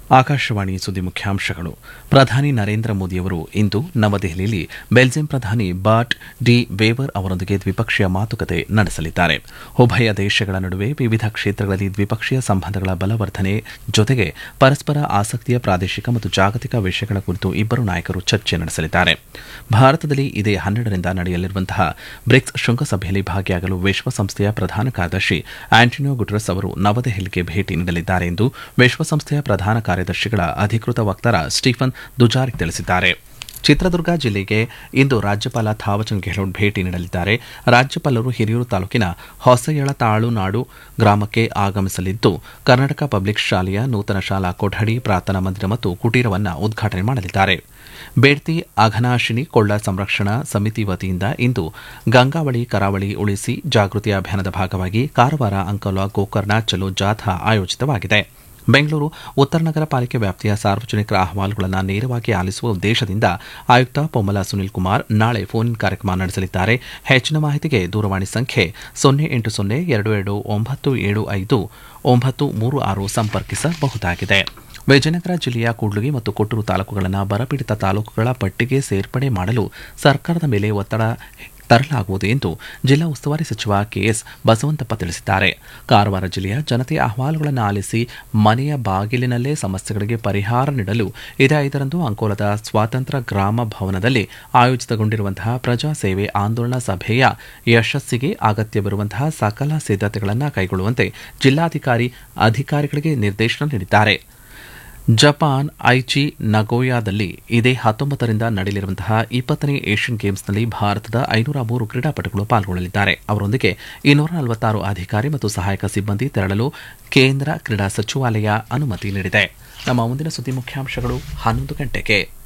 ಆಕಾಶವಾಣಿ ಸುದ್ದಿ ಮುಖ್ಯಾಂಶಗಳು ಪ್ರಧಾನಿ ನರೇಂದ್ರ ಮೋದಿಯವರು ಇಂದು ನವದೆಹಲಿಯಲ್ಲಿ ಬೆಲ್ಜಿಯಂ ಪ್ರಧಾನಿ ಬಾಟ್ ಡಿ ವೇವರ್ ಅವರೊಂದಿಗೆ ದ್ವಿಪಕ್ಷೀಯ ಮಾತುಕತೆ ನಡೆಸಲಿದ್ದಾರೆ ಉಭಯ ದೇಶಗಳ ನಡುವೆ ವಿವಿಧ ಕ್ಷೇತ್ರಗಳಲ್ಲಿ ದ್ವಿಪಕ್ಷೀಯ ಸಂಬಂಧಗಳ ಬಲವರ್ಧನೆ ಜೊತೆಗೆ ಪರಸ್ಪರ ಆಸಕ್ತಿಯ ಪ್ರಾದೇಶಿಕ ಮತ್ತು ಜಾಗತಿಕ ವಿಷಯಗಳ ಕುರಿತು ಇಬ್ಬರು ನಾಯಕರು ಚರ್ಚೆ ನಡೆಸಲಿದ್ದಾರೆ ಭಾರತದಲ್ಲಿ ಇದೇ ಹನ್ನೆರಡರಿಂದ ನಡೆಯಲಿರುವಂತಹ ಬ್ರಿಕ್ಸ್ ಶೃಂಗಸಭೆಯಲ್ಲಿ ಭಾಗಿಯಾಗಲು ವಿಶ್ವಸಂಸ್ಥೆಯ ಪ್ರಧಾನ ಕಾರ್ಯದರ್ಶಿ ಆಂಟೋನಿಯೋ ಗುಟೆರಸ್ ಅವರು ನವದೆಹಲಿಗೆ ಭೇಟಿ ನೀಡಲಿದ್ದಾರೆ ಎಂದು ವಿಶ್ವಸಂಸ್ಥೆಯ ಪ್ರಧಾನ ಕಾರ್ಯದರ್ಶಿಗಳ ಅಧಿಕೃತ ವಕ್ತಾರ ಸ್ಟೀಫನ್ ದುಜಾರಿಕ್ ತಿಳಿಸಿದ್ದಾರೆ ಚಿತ್ರದುರ್ಗ ಜಿಲ್ಲೆಗೆ ಇಂದು ರಾಜ್ಯಪಾಲ ಥಾವಚಂದ್ ಗೆಹ್ಲೋಟ್ ಭೇಟಿ ನೀಡಲಿದ್ದಾರೆ ರಾಜ್ಯಪಾಲರು ಹಿರಿಯೂರು ತಾಲೂಕಿನ ಹೊಸಯಳ ತಾಳುನಾಡು ಗ್ರಾಮಕ್ಕೆ ಆಗಮಿಸಲಿದ್ದು ಕರ್ನಾಟಕ ಪಬ್ಲಿಕ್ ಶಾಲೆಯ ನೂತನ ಶಾಲಾ ಕೊಠಡಿ ಪ್ರಾರ್ಥನಾ ಮಂದಿರ ಮತ್ತು ಕುಟೀರವನ್ನು ಉದ್ಘಾಟನೆ ಮಾಡಲಿದ್ದಾರೆ ಬೇಡ್ತಿ ಅಘನಾಶಿನಿ ಕೊಳ್ಳ ಸಂರಕ್ಷಣಾ ಸಮಿತಿ ವತಿಯಿಂದ ಇಂದು ಗಂಗಾವಳಿ ಕರಾವಳಿ ಉಳಿಸಿ ಜಾಗೃತಿ ಅಭಿಯಾನದ ಭಾಗವಾಗಿ ಕಾರವಾರ ಅಂಕೋಲಾ ಗೋಕರ್ಣ ಚಲೋ ಜಾಥಾ ಆಯೋಜಿತವಾಗಿದೆ ಬೆಂಗಳೂರು ಉತ್ತರ ನಗರ ಪಾಲಿಕೆ ವ್ಯಾಪ್ತಿಯ ಸಾರ್ವಜನಿಕರ ಅಹವಾಲುಗಳನ್ನು ನೇರವಾಗಿ ಆಲಿಸುವ ಉದ್ದೇಶದಿಂದ ಆಯುಕ್ತ ಪೊಮ್ಮಲ ಸುನಿಲ್ ಕುಮಾರ್ ನಾಳೆ ಫೋನ್ ಇನ್ ಕಾರ್ಯಕ್ರಮ ನಡೆಸಲಿದ್ದಾರೆ ಹೆಚ್ಚಿನ ಮಾಹಿತಿಗೆ ದೂರವಾಣಿ ಸಂಖ್ಯೆ ಸೊನ್ನೆ ಎಂಟು ಸೊನ್ನೆ ಎರಡು ಎರಡು ಒಂಬತ್ತು ಏಳು ಐದು ಒಂಬತ್ತು ಮೂರು ಆರು ಸಂಪರ್ಕಿಸಬಹುದಾಗಿದೆ ವಿಜಯನಗರ ಜಿಲ್ಲೆಯ ಕೂಡ್ಲಿಗಿ ಮತ್ತು ಕೊಟ್ಟೂರು ತಾಲೂಕುಗಳನ್ನು ಬರಪೀಡಿತ ತಾಲೂಕುಗಳ ಪಟ್ಟಿಗೆ ಸೇರ್ಪಡೆ ಮಾಡಲು ಸರ್ಕಾರದ ಮೇಲೆ ಒತ್ತಡ ತರಲಾಗುವುದು ಎಂದು ಜಿಲ್ಲಾ ಉಸ್ತುವಾರಿ ಸಚಿವ ಕೆಎಸ್ ಬಸವಂತಪ್ಪ ತಿಳಿಸಿದ್ದಾರೆ ಕಾರವಾರ ಜಿಲ್ಲೆಯ ಜನತೆಯ ಅಹವಾಲುಗಳನ್ನು ಆಲಿಸಿ ಮನೆಯ ಬಾಗಿಲಿನಲ್ಲೇ ಸಮಸ್ಯೆಗಳಿಗೆ ಪರಿಹಾರ ನೀಡಲು ಇದೇ ಐದರಂದು ಅಂಕೋಲದ ಸ್ವಾತಂತ್ರ್ಯ ಗ್ರಾಮ ಭವನದಲ್ಲಿ ಆಯೋಜಿತಗೊಂಡಿರುವಂತಹ ಪ್ರಜಾ ಸೇವೆ ಆಂದೋಲನ ಸಭೆಯ ಯಶಸ್ಸಿಗೆ ಅಗತ್ಯವಿರುವಂತಹ ಸಕಲ ಸಿದ್ಧತೆಗಳನ್ನು ಕೈಗೊಳ್ಳುವಂತೆ ಜಿಲ್ಲಾಧಿಕಾರಿ ಅಧಿಕಾರಿಗಳಿಗೆ ನಿರ್ದೇಶನ ನೀಡಿದ್ದಾರೆ ಜಪಾನ್ ಐಚಿ ನಗೋಯಾದಲ್ಲಿ ಇದೇ ಹತ್ತೊಂಬತ್ತರಿಂದ ನಡೆಯಲಿರುವಂತಹ ಇಪ್ಪತ್ತನೇ ಏಷ್ಯನ್ ಗೇಮ್ಸ್ನಲ್ಲಿ ಭಾರತದ ಐನೂರ ಮೂರು ಕ್ರೀಡಾಪಟುಗಳು ಪಾಲ್ಗೊಳ್ಳಲಿದ್ದಾರೆ ಅವರೊಂದಿಗೆ ಇನ್ನೂರ ನಲವತ್ತಾರು ಅಧಿಕಾರಿ ಮತ್ತು ಸಹಾಯಕ ಸಿಬ್ಬಂದಿ ತೆರಳಲು ಕೇಂದ್ರ ಕ್ರೀಡಾ ಸಚಿವಾಲಯ ಅನುಮತಿ ನೀಡಿದೆ ನಮ್ಮ ಮುಂದಿನ ಸುದ್ದಿ ಮುಖ್ಯಾಂಶಗಳು ಹನ್ನೊಂದು ಗಂಟೆಗೆ